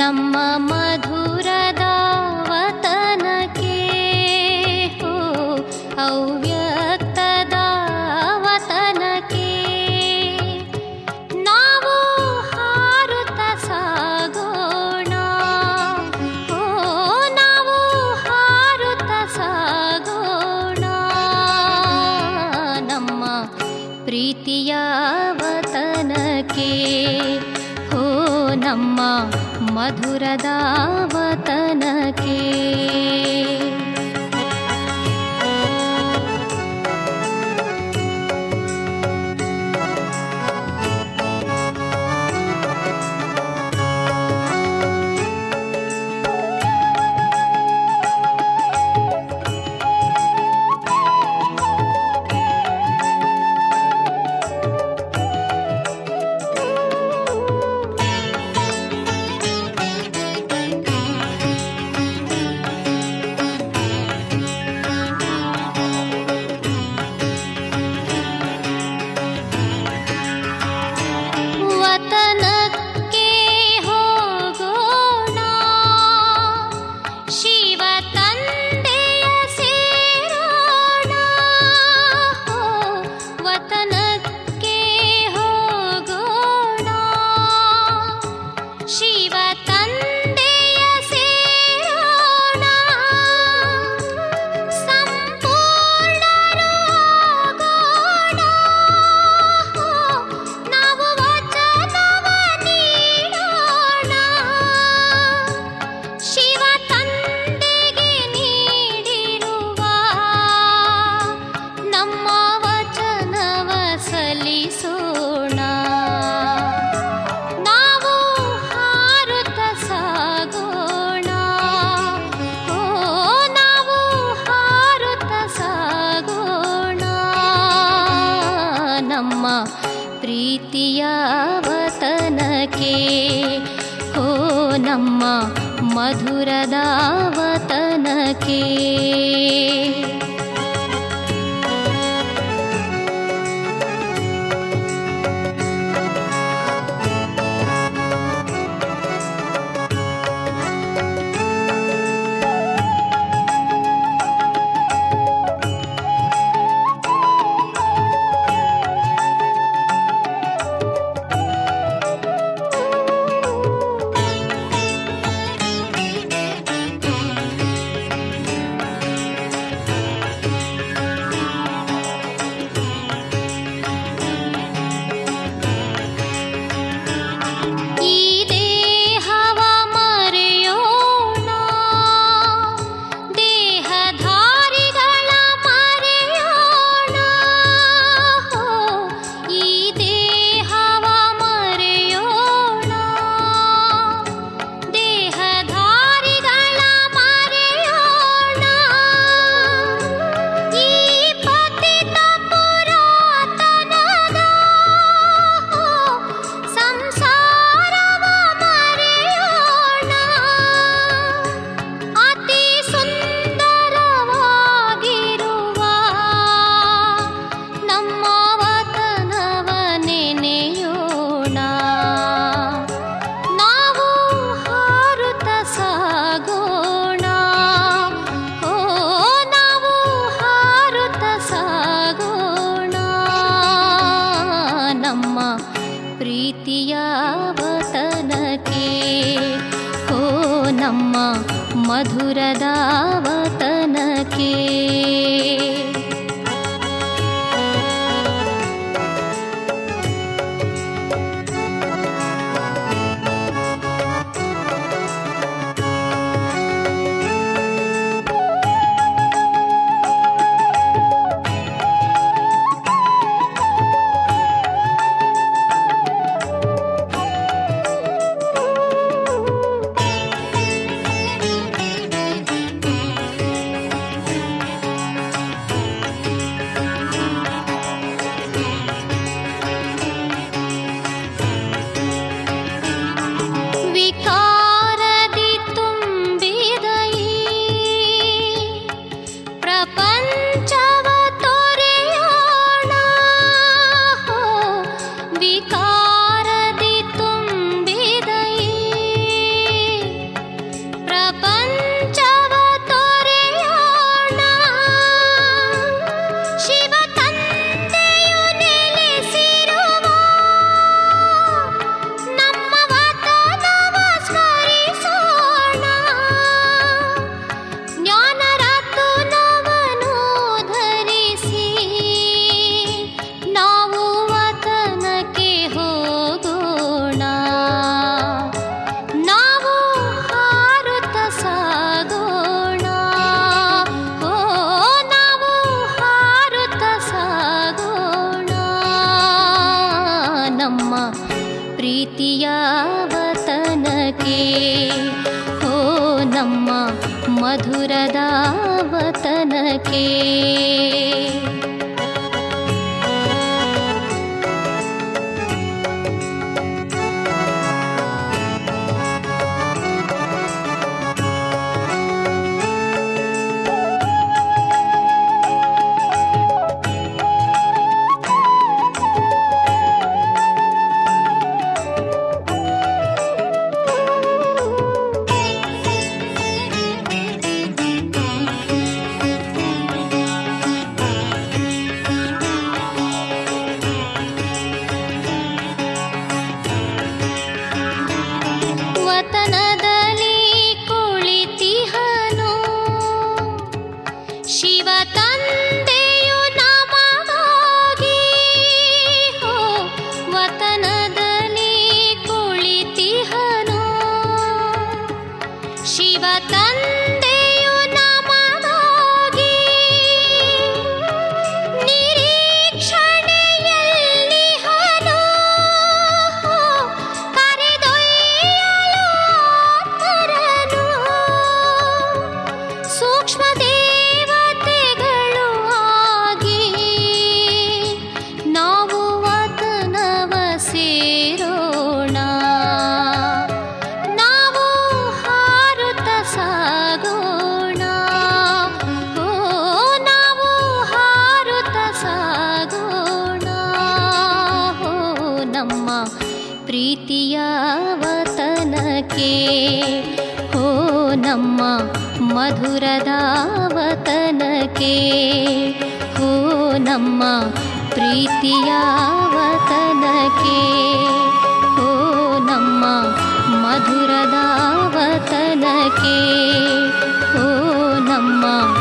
ನಮ್ಮ ಮಧುರದ ವತನಕ್ಕೆ ಹೋ ಅವ್ಯಕ್ತದ ವತನಕ್ಕೆ ನಾವು ಹಾರುತ್ತ ಸಾಗೋಣ ಓ ನಾವು ಹಾರುತ್ತ ಸಾಗೋಣ ನಮ್ಮ ಪ್ರೀತಿಯ ವತನಕ್ಕೆ ಹೋ ನಮ್ಮ ಮಧುರದ ವತನಕ್ಕೆ ವತನಕ್ಕೆ ಹೋಗೋಣ ಶಿವ ತಂದೆಯ ಸೇರೋಣ ಹೋ, ವತನಕ್ಕೆ ಹೋಗೋಣ ಶಿವ ತಂದೆಯ ಸೇರೋಣ ಸಂಪೂರ್ಣರಾಗೋಣ ಹೋ, ನಾವು ವಚನವ ನೀಡೋಣ ಶಿವ ತಂದೆಗೆ ನೀಡಿರುವ ನಮ್ಮ ವಚನವ ಸಲ್ಲಿಸೋಣ ನಾವು ಹಾರುತ್ತ ಸಾಗೋಣ ಓ ನಾವು ಹಾರುತ್ತ ಸಾಗೋಣ ನಮ್ಮ ಪ್ರೀತಿಯ ವತನಕ್ಕೆ ಓ ನಮ್ಮ ಮಧುರದ ವತನಕ್ಕೆ ಈ ದೇಹವ ಮರೆಯೋಣ ದೇಹಧಾರಿಗಳ ಮರೆಯೋಣ ಹೋ, ಈ ದೇಹವ ಮರೆಯೋಣ ದೇಹಧಾರಿಗಳ ಮರೆಯೋಣ ಈ ಪತಿತ ಪುರಾತನದ ಸಂಸಾರವ ಮರೆಯೋಣ ಅತಿ ಸುಂದರವಾಗಿರುವ ನಮ್ಮ ವತನವ ನೆನೆಯೋಣ ನಾವು ಹಾರುತ್ತ ಸಾಗೋಣ ಓ ನಾವು ಹಾರುತ್ತ ಸಾಗೋಣ ನಮ್ಮ ಪ್ರೀತಿಯ ವತನಕ್ಕೆ ಓ ನಮ್ಮ ಮಧುರದ ವತನಕ್ಕೆ ಪ್ರೀತಿಯ ವತನಕ್ಕೆ ಓ ನಮ್ಮ ಮಧುರದ ವತನಕ್ಕೆ ವತನದಲ್ಲಿ ಕುಳಿತಿಹನು ಶಿವ ತಂದೆಯು ನಮಗಾಗಿ ಹೋ ವತನದಲ್ಲಿ ಕುಳಿತಿಹನು ಶಿವ ತಂದೆಯು ನಮಗಾಗಿ ನಿರೀಕ್ಷಣೆಯಲ್ಲಿಹನು ಕರೆದೊಯ್ಯಲು ಆತ್ಮರನು ಸೂಕ್ಷ್ಮ ದೇವತೆಗಳು ಆಗಿ ನಾವು ವತನವ ಸೇರೋಣ ನಾವು ಹಾರುತ್ತ ಸಾಗೋಣ ಓ ನಾವು ಹಾರುತ್ತ ಸಾಗೋಣ ಓ ನಮ್ಮ ಪ್ರೀತಿಯ ವತನಕ್ಕೆ ಓ ನಮ್ಮ ಮಧುರದ ವತನಕ್ಕೆ ಓ ನಮ್ಮ ಪ್ರೀತಿಯ ವತನಕ್ಕೆ ಓ ನಮ್ಮ ಮಧುರದ ವತನಕ್ಕೆ ಓ ನಮ್ಮ